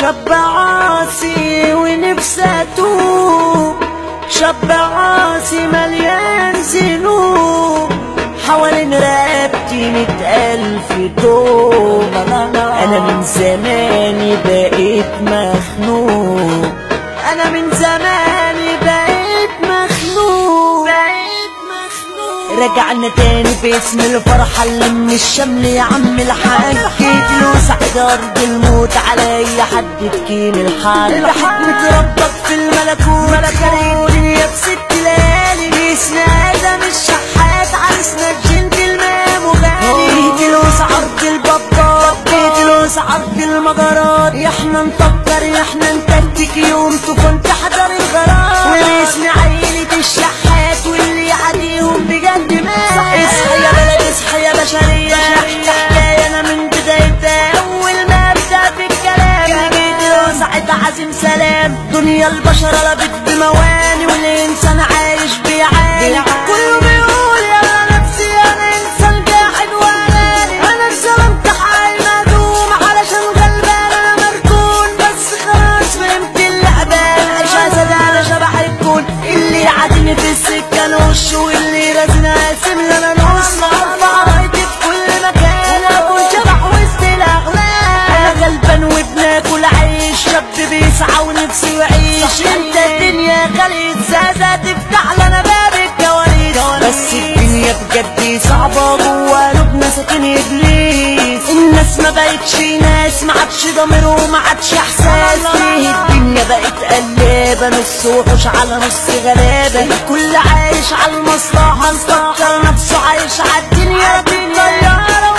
شاب عاصي ونفسي اتوب شاب عاصي مليان ذنوب حوالين رقبتي مئة ألف طوب أنا من زماني بقيت مخنوق أنا من زماني بقيت مخنوق بقيت مخنوق رجعنا تاني باسم الفرحة اللي من الشمل يا عم الحاج جيت له سعد أرض الموت على أي حد تكين الحال بحكمة ربك في الملكوت ملكة الدنيا بست ليالي اسم آدم الشحات عرسنا الجنتلمان وغالي جيت له سعرض البابات جيت له سعرض المجرات يا احنا نفكر يا احنا نتكتك يوم تكون تحضر الغرام واسم عيلة الشحات واللي يعديهم بجد مات اصحى يا بلد اصحى يا بشرية احكي حكاية انا من بدايتها اول ما ابدا في الكلام جيت له ساعة عزيم سلام دنيا البشر قلبت بمواني والانسان عايش بيعاني كله بيقول يا نفسي انا انسان جاحد واناني انا اتظلمت حالي مهدوم علشان غلبان انا مركون بس خلاص فهمت اللعبة عيشها سدانة شبح الكون اللي يعاديني في السكة نوش واللي رازنا قاسم لنا نص ارفع رايتي في كل مكان اكون شبح وسط الاغلال انا غلبان وبناكل عيش شاب بيسعى ونفسه يعيش انت الدنيا خليت زازة تفتح لنا باب الكواليس بس الدنيا بجد صعبة جوا قلوبنا ساكن ابليس الناس ما بقتش ناس ما عادش ضمير وما عادش احساس ليه الدنيا بقت قلابة نص وحوش على نص غلابة الكل عايش على المصلحة مفكر نفسه عايش على الدنيا بالطيارة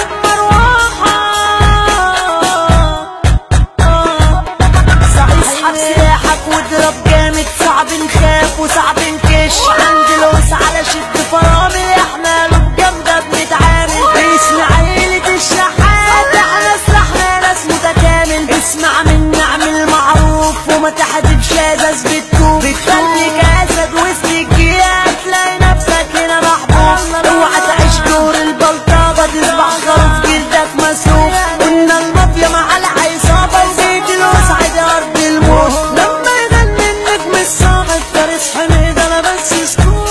وبمروحة صعب اسحب سلاحك واضرب جامد صعب نخاف وصعب نكش عند لوس على شد فرامل احنا لوب جامدة بنتعامل اسم عيلة الشحات احنا سلاحنا ناس متكامل اسمع مني اعمل معروف وما تحدفش ازاز بتكوب بتخليك اسد وسط الجيال هتلاقي نفسك هنا محبوب اوعى تعيش دور البلطجة تصبح خروف جلدك مسروق قلنا المافيا مع العصابة وزيد الوسعد ارض الموت لما يغني النجم الصاعد فارس حميد انا بس سكوت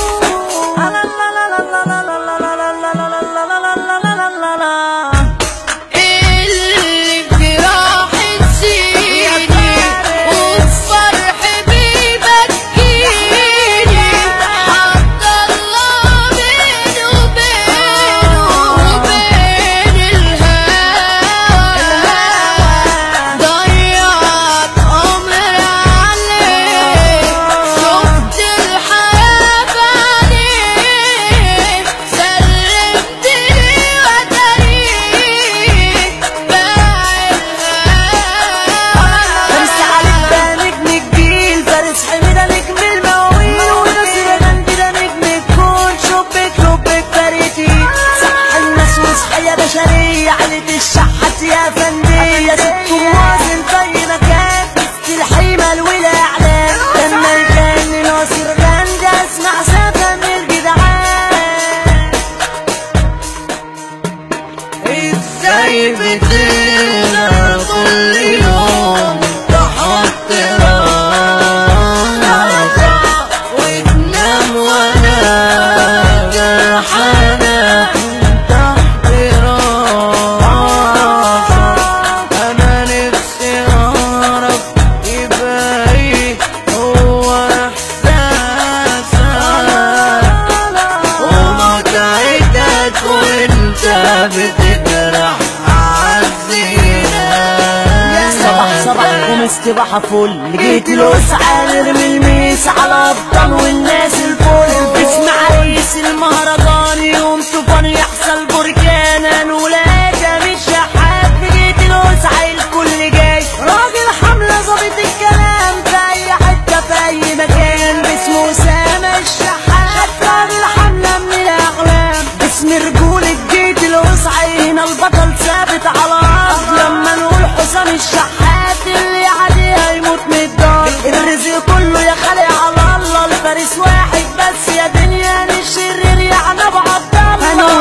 اللي بجراح تزيني وبفرح بيبكيني حط الله بيني وبينه وبين الهوى ضيعت عمري عليك شفت الحياة بعينيك سلمتني وتريك فارس عليك ده نجم الجيل فارس حميدة نجم المواويل ونصر غندي ده نجم الكون شبك لبك فريتي صح الناس واصحى يا بشرية عيلة الشحات يا فندية ست موازن في أي مكان الحيمة والإعلام لما يغني ناصر غندي اسمع سافة من الجدعان ازاي بتقدر كل يوم تحط راسك وتنام وانا جرحانة تحت راسك انا نفسي اعرف يبقى ايه هو احساسك ومتعتك وانت بتجرح عالزينة صباح صباحكم استباحة فل جيت الوسعة نرمي الميس على أبطال والناس الفل اسم عريس المهرجان يوم طوفان يحصل بركان أنا ولاجة مش شحات جيت الوسعة الكل جاي راجل حملة ظابط الكلام في أي حتة في أي مكان باسمه أسامة الشحات راجل حملة من الأغلام باسم رجولة جيت الوسعة هنا البطل ثابت على أرض لما نقول حسام الشحات اللي عليه هيموت من الدار الرزق كله يا خالق على الله الفارس واحد بس يا دنيا الشرير يعني ابو عبد الله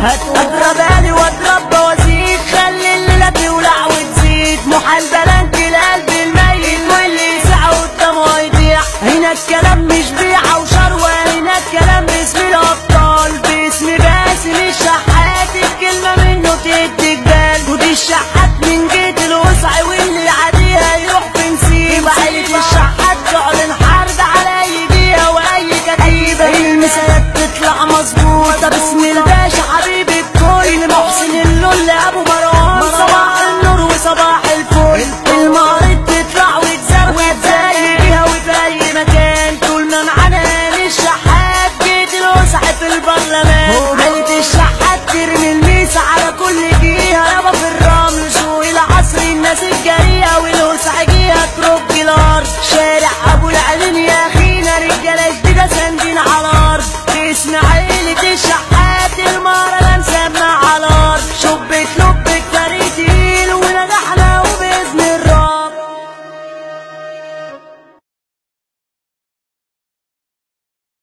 اضرب بالي واضرب بوازيك خلي الليله تولع وتزيد محال بلانك القلب الميت واللي ساعه قدامه هيضيع هنا الكلام مش بيعه وشروه هنا الكلام باسم الابطال باسم باسم الشحات الكلمه منه تدي جبال ودي الشحات من جيت الوسع واللي عاديها يروح في نسيب عيلة الشحات تعلن حرب على اي جهه واي كتيبه المسايات تطلع مظبوطه باسم الباشا حبيب الكل محسن اللول ابو مروان صباح النور وصباح الفل المعرض تطلع وتزود زي بيها وفي اي مكان طول ما معانا الشحات جيت الوسع في البرلمان